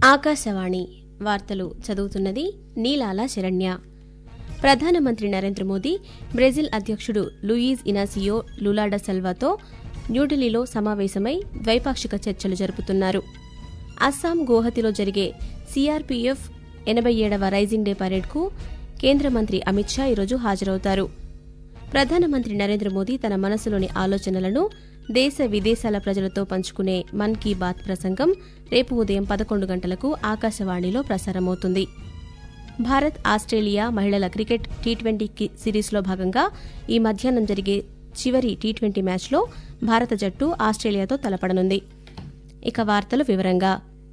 ఆకాశవాణి వార్తలు చదువుతున్నది నీలాల శరణ్య ప్రధానమంత్రి నరేంద్ర మోదీ బ్రెజిల్ అధ్యక్షుడు లూయిజ్ ఇనాసియో లులాడా సెల్వాతో న్యూఢిల్లీలో సమావేశమై ద్వైపాక్షిక చర్చలు జరుపుతున్నారు అస్సాం గువహతిలో జరిగే సీఆర్పీఎఫ్ ఎనభై ఏడవ రైజింగ్ డే పరేడ్కు కేంద్ర మంత్రి అమిత్ షా ఈరోజు హాజరవుతారు ప్రధానమంత్రి నరేంద్ర మోదీ తన మనసులోని ఆలోచనలను దేశ విదేశాల ప్రజలతో పంచుకునే మన్ కీ బాత్ ప్రసంగం రేపు ఉదయం పదకొండు గంటలకు ఆకాశవాణిలో ప్రసారమవుతుంది భారత్ ఆస్ట్రేలియా మహిళల క్రికెట్ టీ ట్వంటీ సిరీస్లో భాగంగా ఈ మధ్యాహ్నం జరిగే చివరి టీ ట్వంటీ మ్యాచ్లో భారత జట్టు ఆస్ట్రేలియాతో తలపడనుంది ఇక వార్తలు వివరంగా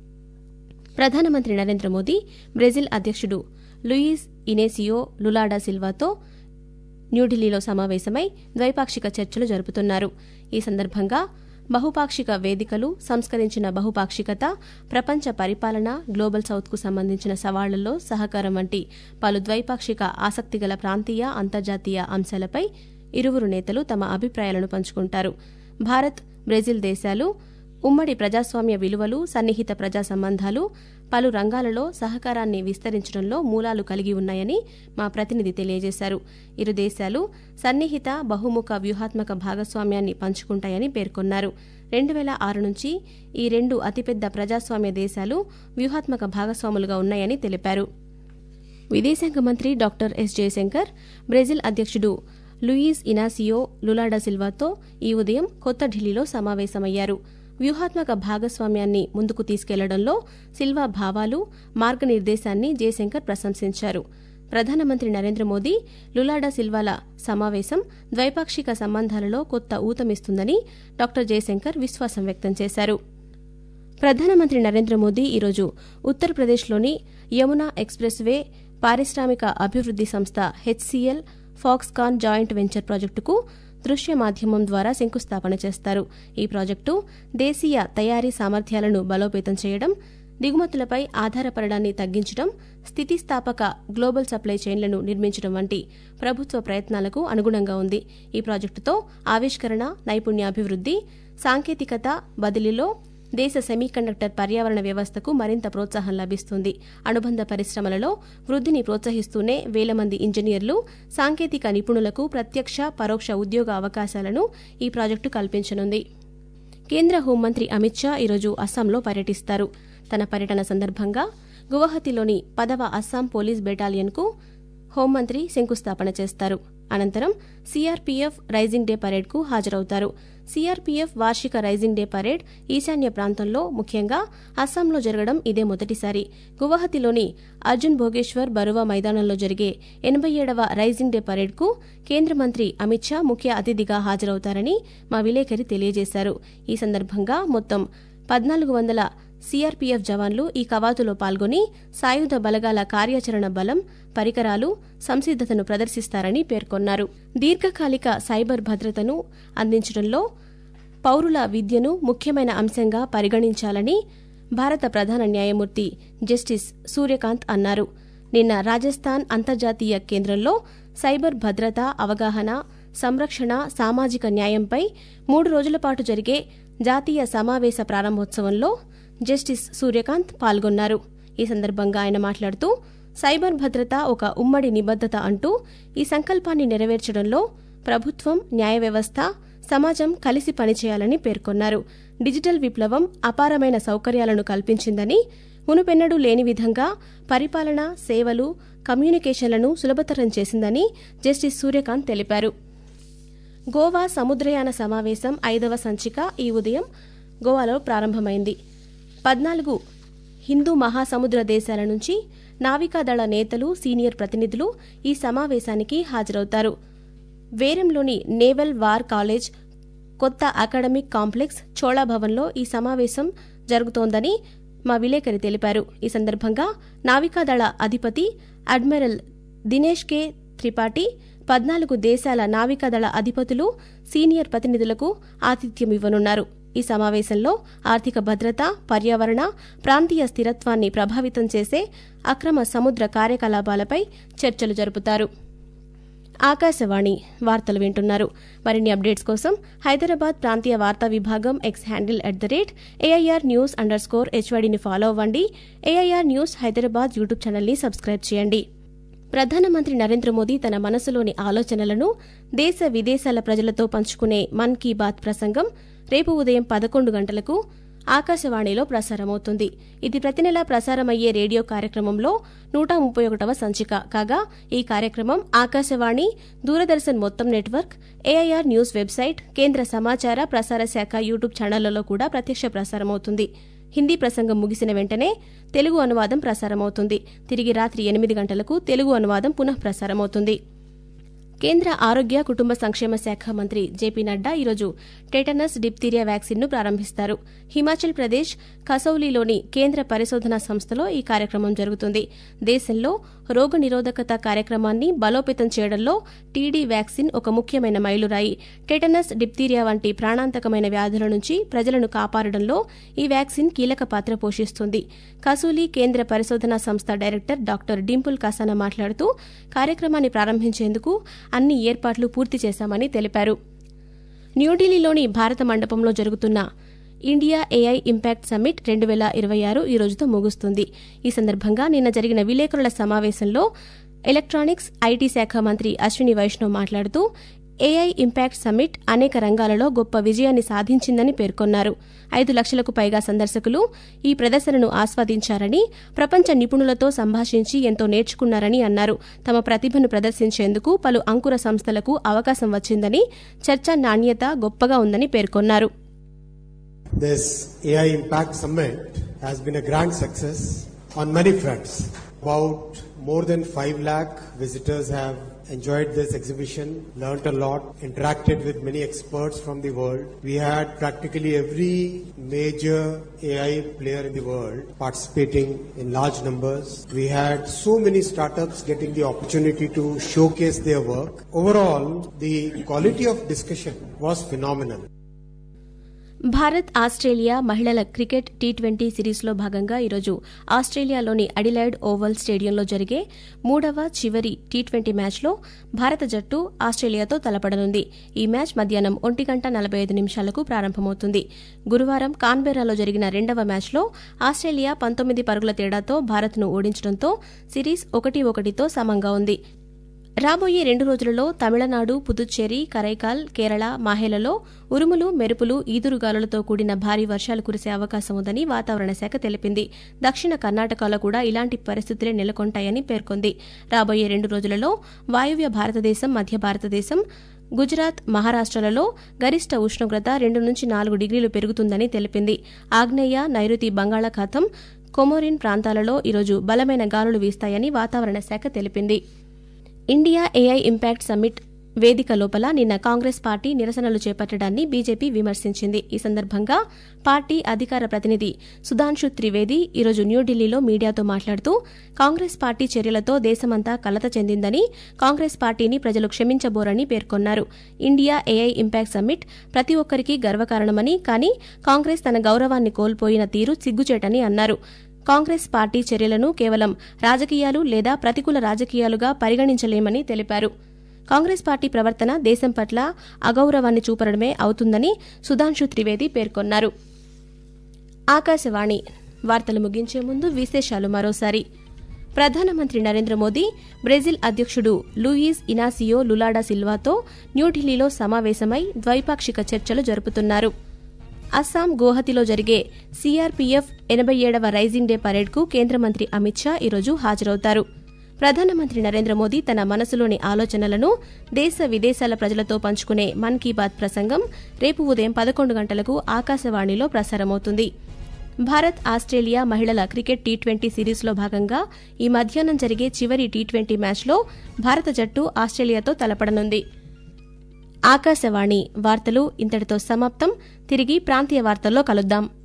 ప్రధానమంత్రి నరేంద్ర మోదీ బ్రెజిల్ అధ్యక్షుడు లూయిస్ ఇనేసియో లులాడా సిల్వాతో న్యూఢిల్లీలో సమావేశమై ద్వైపాక్షిక చర్చలు జరుపుతున్నారు ఈ సందర్భంగా బహుపాక్షిక వేదికలు సంస్కరించిన బహుపాక్షికత ప్రపంచ పరిపాలన గ్లోబల్ సౌత్కు సంబంధించిన సవాళ్లలో సహకారం వంటి పలు ద్వైపాక్షిక ఆసక్తిగల ప్రాంతీయ అంతర్జాతీయ అంశాలపై ఇరువురు నేతలు తమ అభిప్రాయాలను పంచుకుంటారు భారత్ బ్రెజిల్ దేశాలు ఉమ్మడి ప్రజాస్వామ్య విలువలు సన్నిహిత ప్రజా సంబంధాలు పలు రంగాలలో సహకారాన్ని విస్తరించడంలో మూలాలు కలిగి ఉన్నాయని మా ప్రతినిధి తెలియజేశారు ఇరు దేశాలు సన్నిహిత బహుముఖ వ్యూహాత్మక భాగస్వామ్యాన్ని పంచుకుంటాయని పేర్కొన్నారు రెండు వేల ఆరు నుంచి ఈ రెండు అతిపెద్ద ప్రజాస్వామ్య దేశాలు వ్యూహాత్మక భాగస్వాములుగా ఉన్నాయని తెలిపారు విదేశాంగ మంత్రి డాక్టర్ ఎస్ జయశంకర్ బ్రెజిల్ అధ్యక్షుడు లూయిస్ ఇనాసియో లులాడా సిల్వాతో ఈ ఉదయం కొత్త ఢిల్లీలో సమావేశమయ్యారు వ్యూహాత్మక భాగస్వామ్యాన్ని ముందుకు తీసుకెళ్లడంలో సిల్వా భావాలు మార్గనిర్దేశాన్ని జయశంకర్ ప్రశంసించారు ప్రధానమంత్రి నరేంద్ర మోదీ లులాడా సిల్వాల సమావేశం ద్వైపాక్షిక సంబంధాలలో కొత్త ఊతమిస్తుందని డాక్టర్ జయశంకర్ విశ్వాసం వ్యక్తం చేశారు ప్రధానమంత్రి నరేంద్ర మోదీ ఈరోజు ఉత్తరప్రదేశ్లోని యమునా ఎక్స్ప్రెస్ వే పారిశ్రామిక అభివృద్ది సంస్థ హెచ్సీఎల్ ఫాక్స్కాన్ జాయింట్ వెంచర్ ప్రాజెక్టుకు దృశ్య మాధ్యమం ద్వారా శంకుస్థాపన చేస్తారు ఈ ప్రాజెక్టు దేశీయ తయారీ సామర్థ్యాలను బలోపేతం చేయడం దిగుమతులపై ఆధారపడడాన్ని తగ్గించడం స్థితిస్థాపక గ్లోబల్ సప్లై చైన్లను నిర్మించడం వంటి ప్రభుత్వ ప్రయత్నాలకు అనుగుణంగా ఉంది ఈ ప్రాజెక్టుతో ఆవిష్కరణ నైపుణ్యాభివృద్ది సాంకేతికత బదిలీలో దేశ సెమీకండక్టర్ పర్యావరణ వ్యవస్థకు మరింత ప్రోత్సాహం లభిస్తుంది అనుబంధ పరిశ్రమలలో వృద్ధిని ప్రోత్సహిస్తూనే వేల మంది ఇంజనీర్లు సాంకేతిక నిపుణులకు ప్రత్యక్ష పరోక్ష ఉద్యోగ అవకాశాలను ఈ ప్రాజెక్టు కల్పించనుంది కేంద్ర హోంమంత్రి అమిత్ షా ఈరోజు అస్సాంలో పర్యటిస్తారు తన పర్యటన సందర్భంగా గువహతిలోని పదవ అస్సాం పోలీస్ బెటాలియన్కు హోంమంత్రి శంకుస్థాపన చేస్తారు అనంతరం సీఆర్పీఎఫ్ రైజింగ్ డే పరేడ్కు హాజరవుతారు సీఆర్పీఎఫ్ వార్షిక రైజింగ్ డే పరేడ్ ఈశాన్య ప్రాంతంలో ముఖ్యంగా అస్సాంలో జరగడం ఇదే మొదటిసారి గువహతిలోని అర్జున్ భోగేశ్వర్ బరువా మైదానంలో జరిగే ఎనభై ఏడవ రైజింగ్ డే పరేడ్కు కేంద్ర మంత్రి అమిత్ షా ముఖ్య అతిథిగా హాజరవుతారని మా విలేకరి తెలియజేశారు ఈ సందర్భంగా మొత్తం పద్నాలుగు వందల సీఆర్పీఎఫ్ జవాన్లు ఈ కవాతులో పాల్గొని సాయుధ బలగాల కార్యాచరణ బలం పరికరాలు సంసిద్దతను ప్రదర్శిస్తారని పేర్కొన్నారు దీర్ఘకాలిక సైబర్ భద్రతను అందించడంలో పౌరుల విద్యను ముఖ్యమైన అంశంగా పరిగణించాలని భారత ప్రధాన న్యాయమూర్తి జస్టిస్ సూర్యకాంత్ అన్నారు నిన్న రాజస్థాన్ అంతర్జాతీయ కేంద్రంలో సైబర్ భద్రత అవగాహన సంరక్షణ సామాజిక న్యాయంపై మూడు రోజుల పాటు జరిగే జాతీయ సమావేశ ప్రారంభోత్సవంలో జస్టిస్ సూర్యకాంత్ పాల్గొన్నారు ఈ సందర్భంగా ఆయన మాట్లాడుతూ సైబర్ భద్రత ఒక ఉమ్మడి నిబద్దత అంటూ ఈ సంకల్పాన్ని నెరవేర్చడంలో ప్రభుత్వం న్యాయ వ్యవస్థ సమాజం కలిసి పనిచేయాలని పేర్కొన్నారు డిజిటల్ విప్లవం అపారమైన సౌకర్యాలను కల్పించిందని మునుపెన్నడూ లేని విధంగా పరిపాలన సేవలు కమ్యూనికేషన్లను సులభతరం చేసిందని జస్టిస్ సూర్యకాంత్ తెలిపారు గోవా సముద్రయాన సమావేశం ఐదవ సంచిక ఈ ఉదయం గోవాలో ప్రారంభమైంది పద్నాలుగు హిందూ మహాసముద్ర దేశాల నుంచి నావికాదళ నేతలు సీనియర్ ప్రతినిధులు ఈ సమావేశానికి హాజరవుతారు వేరంలోని నేవల్ వార్ కాలేజ్ కొత్త అకాడమిక్ కాంప్లెక్స్ చోళాభవన్లో ఈ సమావేశం జరుగుతోందని మా విలేకరి తెలిపారు ఈ సందర్భంగా నావికాదళ అధిపతి అడ్మిరల్ దినేష్ కే త్రిపాఠి పద్నాలుగు దేశాల నావికాదళ అధిపతులు సీనియర్ ప్రతినిధులకు ఆతిథ్యం ఇవ్వనున్నారు ఈ సమావేశంలో ఆర్థిక భద్రత పర్యావరణ ప్రాంతీయ స్థిరత్వాన్ని ప్రభావితం చేసే అక్రమ సముద్ర కార్యకలాపాలపై చర్చలు జరుపుతారు ఆకాశవాణి వార్తలు వింటున్నారు మరిన్ని అప్డేట్స్ కోసం హైదరాబాద్ ప్రాంతీయ వార్తా విభాగం X handle at the rate AIR news underscore స్కోర్ హెచ్వైడిని ఫాలో అవ్వండి ఏఐఆర్ న్యూస్ హైదరాబాద్ యూట్యూబ్ ఛానల్ని సబ్స్క్రైబ్ చేయండి ప్రధానమంత్రి నరేంద్ర మోదీ తన మనసులోని ఆలోచనలను దేశ విదేశాల ప్రజలతో పంచుకునే మన్ కీ బాత్ ప్రసంగం రేపు ఉదయం పదకొండు గంటలకు ఆకాశవాణిలో ప్రసారమవుతుంది ఇది ప్రతి నెలా ప్రసారమయ్యే రేడియో కార్యక్రమంలో నూట ముప్పై ఒకటవ సంచిక కాగా ఈ కార్యక్రమం ఆకాశవాణి దూరదర్శన్ మొత్తం నెట్వర్క్ ఏఐఆర్ న్యూస్ వెబ్సైట్ కేంద్ర సమాచార ప్రసార శాఖ యూట్యూబ్ ఛానళ్లలో కూడా ప్రత్యక్ష ప్రసారమవుతుంది హిందీ ప్రసంగం ముగిసిన వెంటనే తెలుగు అనువాదం ప్రసారమవుతుంది తిరిగి రాత్రి ఎనిమిది గంటలకు తెలుగు అనువాదం పునః ప్రసారమవుతుంది కేంద్ర ఆరోగ్య కుటుంబ సంక్షేమ శాఖ మంత్రి జేపీ నడ్డా ఈరోజు టెటనస్ డిప్తీరియా వ్యాక్సిన్ను ప్రారంభిస్తారు హిమాచల్ ప్రదేశ్ కసౌలీలోని కేంద్ర పరిశోధనా సంస్థలో ఈ కార్యక్రమం జరుగుతుంది దేశంలో రోగ నిరోధకత కార్యక్రమాన్ని బలోపేతం చేయడంలో టీడీ వ్యాక్సిన్ ఒక ముఖ్యమైన మైలురాయి టెటనస్ డిప్తీరియా వంటి ప్రాణాంతకమైన వ్యాధుల నుంచి ప్రజలను కాపాడడంలో ఈ వ్యాక్సిన్ కీలక పాత్ర పోషిస్తుంది కసూలి కేంద్ర పరిశోధనా సంస్థ డైరెక్టర్ డాక్టర్ డింపుల్ కసానా మాట్లాడుతూ కార్యక్రమాన్ని ప్రారంభించేందుకు అన్ని ఏర్పాట్లు పూర్తి చేశామని తెలిపారు న్యూఢిల్లీలోని భారత మండపంలో జరుగుతున్న ఇండియా ఏఐ ఇంపాక్ట్ సమ్మిట్ రెండు వేల ఇరవై ఆరు ఈ రోజుతో ముగుస్తుంది ఈ సందర్భంగా నిన్న జరిగిన విలేకరుల సమావేశంలో ఎలక్ట్రానిక్స్ ఐటీ శాఖ మంత్రి అశ్విని వైష్ణవ్ మాట్లాడుతూ ఏఐ ఇంపాక్ట్ సమ్మిట్ అనేక రంగాలలో గొప్ప విజయాన్ని సాధించిందని పేర్కొన్నారు ఐదు లక్షలకు పైగా సందర్శకులు ఈ ప్రదర్శనను ఆస్వాదించారని ప్రపంచ నిపుణులతో సంభాషించి ఎంతో నేర్చుకున్నారని అన్నారు తమ ప్రతిభను ప్రదర్శించేందుకు పలు అంకుర సంస్థలకు అవకాశం వచ్చిందని చర్చ నాణ్యత గొప్పగా ఉందని పేర్కొన్నారు This AI Impact Summit has been a grand success on many fronts. About more than 5 lakh visitors have enjoyed this exhibition, learnt a lot, interacted with many experts from the world. We had practically every major AI player in the world participating in large numbers. We had so many startups getting the opportunity to showcase their work. Overall, the quality of discussion was phenomenal. Bharat Australia మహిళల cricket T twenty సిరీస్లో భాగంగా ఈరోజు ఆస్ట్రేలియాలోని Adelaide oval స్టేడియంలో జరిగే మూడవ చివరి T twenty మ్యాచ్లో భారత జట్టు ఆస్ట్రేలియాతో తలపడనుంది ఈ మ్యాచ్ మధ్యాహ్నం ఒంటి గంట నలభై ఐదు నిమిషాలకు ప్రారంభమవుతుంది గురువారం కాన్బెరాలో జరిగిన రెండవ మ్యాచ్లో ఆస్ట్రేలియా పంతొమ్మిది పరుగుల తేడాతో భారత్ను ఓడించడంతో సిరీస్ ఒకటి ఒకటితో సమంగా ఉంది రాబోయే రెండు రోజులలో తమిళనాడు పుదుచ్చేరి కరైకాల్ కేరళ మాహేలలో ఉరుములు మెరుపులు ఈదురుగాలులతో కూడిన భారీ వర్షాలు కురిసే అవకాశం ఉందని వాతావరణ శాఖ తెలిపింది దక్షిణ కర్ణాటకలో కూడా ఇలాంటి పరిస్థితులే నెలకొంటాయని పేర్కొంది రాబోయే రెండు రోజులలో వాయువ్య భారతదేశం మధ్య భారతదేశం గుజరాత్ మహారాష్టలలో గరిష్ట ఉష్ణోగ్రత రెండు నుంచి నాలుగు డిగ్రీలు పెరుగుతుందని తెలిపింది ఆగ్నేయ నైరుతి బంగాళాఖాతం కొమోరిన్ ప్రాంతాలలో ఈరోజు బలమైన గాలులు వీస్తాయని వాతావరణ శాఖ తెలిపింది ఇండియా ఏఐ ఇంపాక్ట్ సమ్మిట్ వేదిక లోపల నిన్న కాంగ్రెస్ పార్టీ నిరసనలు చేపట్టడాన్ని బీజేపీ విమర్శించింది ఈ సందర్భంగా పార్టీ అధికార ప్రతినిధి సుధాంశు త్రివేది ఈరోజు న్యూఢిల్లీలో మీడియాతో మాట్లాడుతూ కాంగ్రెస్ పార్టీ చర్యలతో దేశమంతా కలత చెందిందని కాంగ్రెస్ పార్టీని ప్రజలు క్షమించబోరని పేర్కొన్నారు ఇండియా ఏఐ ఇంపాక్ట్ సమ్మిట్ ప్రతి ఒక్కరికి గర్వకారణమని కానీ కాంగ్రెస్ తన గౌరవాన్ని కోల్పోయిన తీరు సిగ్గుచేటని అన్నారు కాంగ్రెస్ పార్టీ చర్యలను కేవలం రాజకీయాలు లేదా ప్రతికూల రాజకీయాలుగా పరిగణించలేమని తెలిపారు కాంగ్రెస్ పార్టీ ప్రవర్తన దేశం పట్ల అగౌరవాన్ని చూపడమే అవుతుందని సుధాంశు త్రివేది పేర్కొన్నారు ఆకాశవాణి వార్తలు ముగించే ముందు విశేషాలు మరోసారి ప్రధానమంత్రి నరేంద్ర మోదీ బ్రెజిల్ అధ్యక్షుడు లూయిస్ ఇనాసియో లులాడా సిల్వాతో న్యూఢిల్లీలో సమావేశమై ద్వైపాక్షిక చర్చలు జరుపుతున్నారు అస్సాం గువహతిలో జరిగే సీఆర్పీఎఫ్ ఎనభై ఏడవ రైజింగ్ డే పరేడ్కు కేంద్ర మంత్రి అమిత్ షా ఈరోజు హాజరవుతారు ప్రధానమంత్రి నరేంద్ర మోదీ తన మనసులోని ఆలోచనలను దేశ విదేశాల ప్రజలతో పంచుకునే మన్ కీ బాత్ ప్రసంగం రేపు ఉదయం పదకొండు గంటలకు ఆకాశవాణిలో ప్రసారమవుతుంది భారత్ ఆస్ట్రేలియా మహిళల క్రికెట్ టీ ట్వంటీ సిరీస్లో భాగంగా ఈ మధ్యాహ్నం జరిగే చివరి టీ ట్వంటీ మ్యాచ్లో భారత జట్టు ఆస్ట్రేలియాతో తలపడనుంది ఆకాశవాణి వార్తలు ఇంతటితో సమాప్తం తిరిగి ప్రాంతీయ వార్తల్లో కలుద్దాం